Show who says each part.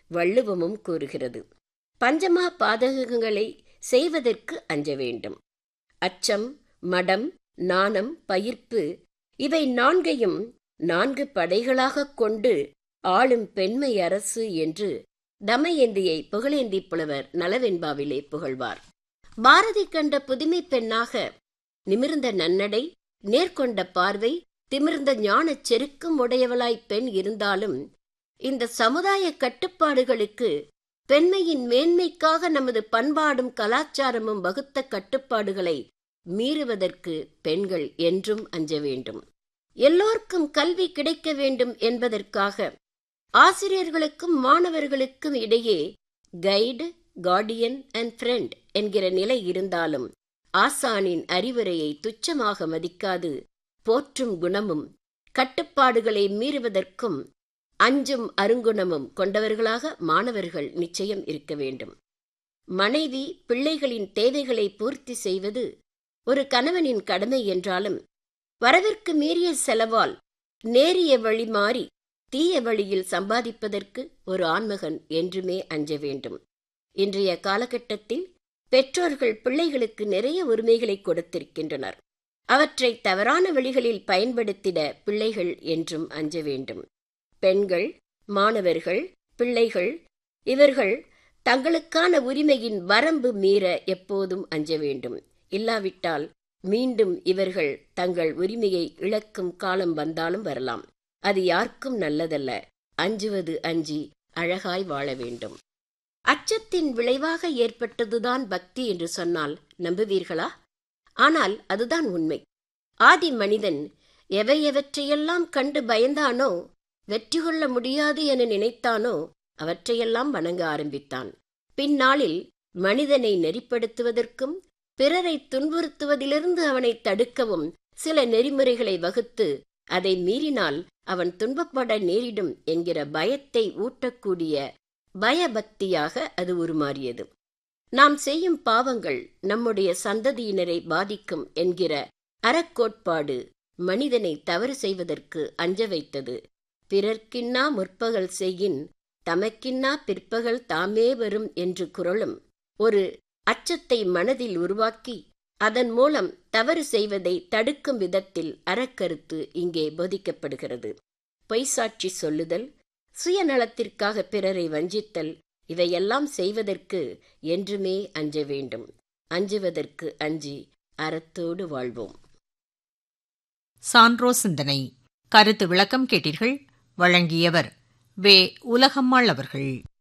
Speaker 1: வள்ளுவமும் கூறுகிறது பஞ்சமா பாதகங்களை செய்வதற்கு அஞ்ச வேண்டும் அச்சம் மடம் நாணம் பயிர்ப்பு இவை நான்கையும் நான்கு படைகளாகக் கொண்டு ஆளும் பெண்மை அரசு என்று தமயந்தியை புகழேந்தி புலவர் நலவெண்பாவிலே புகழ்வார் பாரதி கண்ட புதுமை பெண்ணாக நிமிர்ந்த நன்னடை நேர்கொண்ட பார்வை திமிர்ந்த ஞானச் செருக்கும் உடையவளாய் பெண் இருந்தாலும் இந்த சமுதாய கட்டுப்பாடுகளுக்கு பெண்மையின் மேன்மைக்காக நமது பண்பாடும் கலாச்சாரமும் வகுத்த கட்டுப்பாடுகளை மீறுவதற்கு பெண்கள் என்றும் அஞ்ச வேண்டும் எல்லோருக்கும் கல்வி கிடைக்க வேண்டும் என்பதற்காக ஆசிரியர்களுக்கும் மாணவர்களுக்கும் இடையே கைடு கார்டியன் அண்ட் ஃப்ரெண்ட் என்கிற நிலை இருந்தாலும் ஆசானின் அறிவுரையை துச்சமாக மதிக்காது போற்றும் குணமும் கட்டுப்பாடுகளை மீறுவதற்கும் அஞ்சும் அருங்குணமும் கொண்டவர்களாக மாணவர்கள் நிச்சயம் இருக்க வேண்டும் மனைவி பிள்ளைகளின் தேவைகளை பூர்த்தி செய்வது ஒரு கணவனின் கடமை என்றாலும் வரவிற்கு மீறிய செலவால் நேரிய வழி மாறி தீய வழியில் சம்பாதிப்பதற்கு ஒரு ஆண்மகன் என்றுமே அஞ்ச வேண்டும் இன்றைய காலகட்டத்தில் பெற்றோர்கள் பிள்ளைகளுக்கு நிறைய உரிமைகளை கொடுத்திருக்கின்றனர் அவற்றை தவறான வழிகளில் பயன்படுத்திட பிள்ளைகள் என்றும் அஞ்ச வேண்டும் பெண்கள் மாணவர்கள் பிள்ளைகள் இவர்கள் தங்களுக்கான உரிமையின் வரம்பு மீற எப்போதும் அஞ்ச வேண்டும் இல்லாவிட்டால் மீண்டும் இவர்கள் தங்கள் உரிமையை இழக்கும் காலம் வந்தாலும் வரலாம் அது யாருக்கும் நல்லதல்ல அஞ்சுவது அஞ்சி அழகாய் வாழ வேண்டும் அச்சத்தின் விளைவாக ஏற்பட்டதுதான் பக்தி என்று சொன்னால் நம்புவீர்களா ஆனால் அதுதான் உண்மை ஆதி மனிதன் எவை எவற்றையெல்லாம் கண்டு பயந்தானோ வெற்றி கொள்ள முடியாது என நினைத்தானோ அவற்றையெல்லாம் வணங்க ஆரம்பித்தான் பின்னாளில் மனிதனை நெறிப்படுத்துவதற்கும் பிறரை துன்புறுத்துவதிலிருந்து அவனை தடுக்கவும் சில நெறிமுறைகளை வகுத்து அதை மீறினால் அவன் துன்பப்பட நேரிடும் என்கிற பயத்தை ஊட்டக்கூடிய பயபக்தியாக அது உருமாறியது நாம் செய்யும் பாவங்கள் நம்முடைய சந்ததியினரை பாதிக்கும் என்கிற அறக்கோட்பாடு மனிதனை தவறு செய்வதற்கு அஞ்ச வைத்தது பிறர்க்கின்னா முற்பகல் செய்யின் தமக்கின்னா பிற்பகல் தாமே வரும் என்று குரலும் ஒரு அச்சத்தை மனதில் உருவாக்கி அதன் மூலம் தவறு செய்வதை தடுக்கும் விதத்தில் அறக்கருத்து இங்கே போதிக்கப்படுகிறது பொய்சாட்சி சொல்லுதல் சுயநலத்திற்காக பிறரை வஞ்சித்தல் இவையெல்லாம் செய்வதற்கு என்றுமே அஞ்ச வேண்டும் அஞ்சுவதற்கு அஞ்சி அறத்தோடு வாழ்வோம்
Speaker 2: சான்றோ சிந்தனை கருத்து விளக்கம் கேட்டீர்கள் வழங்கியவர் வே உலகம்மாள் அவர்கள்